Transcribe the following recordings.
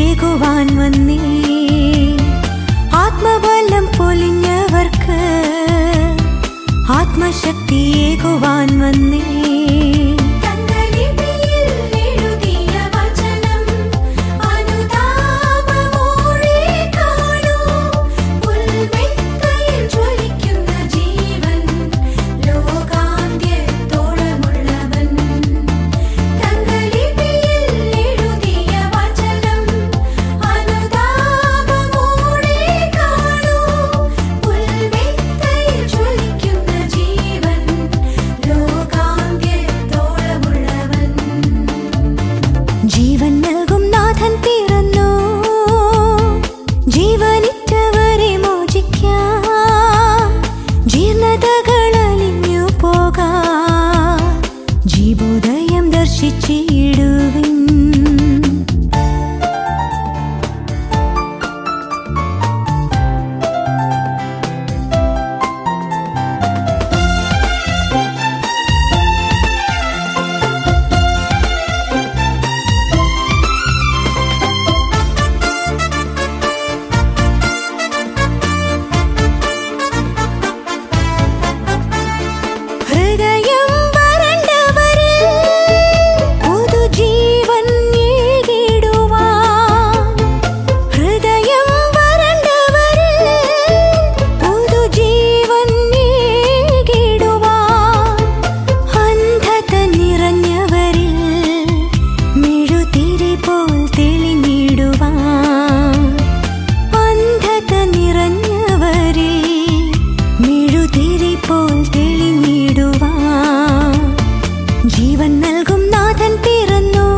ഏകുവാൻ വന്നേ ആത്മബലം പൊലിഞ്ഞവർക്ക് ആത്മശക്തിയേകുവാൻ വന്നേ തങ്കലിപിയിൽ എഴുതിയ വചനം അനുതാപമോടെ കാണൂ പുൽമെത്തയിൽ ജ്വലിക്കുന്ന ജീവൻ ലോകാന്ത്യത്തോളമുള്ളവൻ തങ്കലിപിയിൽ എഴുതിയ വചനം അനുതാപമോടെ കാണൂ പുൽമെത്തയിൽ ജ്വലിക്കുന്ന ജീവൻ ലോകാന്ത്യത്തോളമുള്ളവൻ ജീവൻ നൽകും നാഥൻ പിറന്നു ജീവനിറ്റവരെ മോചിക്കാം ജീർണതകൾ അലിഞ്ഞു പോകാം ജീവോദയം ദർശിച്ചിടുവിൻ ഹൃദയം വരണ്ടവരിൽ പുതുജീവൻ ഏകിടുവാൻ ഹൃദയം വരണ്ടവരിൽ പുതുജീവൻ ഏകിടുവാൻ അന്ധത നിറഞ്ഞവരിൽ മെഴുതിരി പോൽ തെളിഞ്ഞിടുവാൻ അന്ധത നിറഞ്ഞവരിൽ മെഴുതിരി പോൽ തെളിഞ്ഞിടുവാൻ ജീവൻ നൽകും നാഥൻ പിറന്നു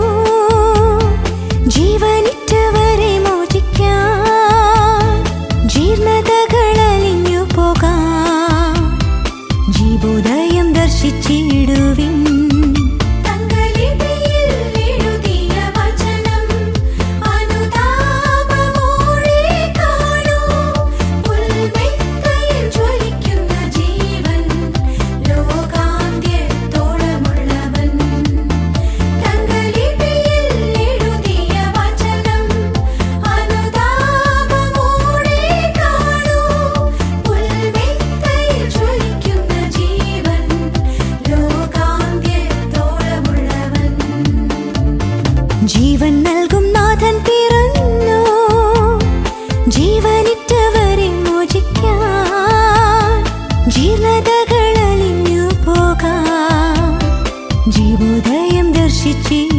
ജീവനിറ്റവരെ മോചിക്കാൻ ജീർണതകൾ അലിഞ്ഞു പോകാം ജീവോദയം ദർശിച്ചിടുവിൻ തങ്കലിപിയിൽ എഴുതിയ വചനം അനുതാപമോടെ കാണൂ പുൽമെത്തയിൽ ജ്വലിക്കുന്ന ജീവൻ ലോകാന്ത്യത്തോളമുള്ളവൻ തങ്കലിപിയിൽ എഴുതിയ വചനം അനുതാപമോടെ കാണൂ പുൽമെത്തയിൽ ജ്വലിക്കുന്ന ജീവൻ ലോകാന്ത്യത്തോളമുള്ളവൻ ജീവൻ നൽകും നാഥൻ പിറന്നു ജീവനിറ്റവരെ മോചിക്കാൻ ജീർണതകൾ അലിഞ്ഞു പോകാം ജീവോദയം ദർശിച്ചിടുവിൻ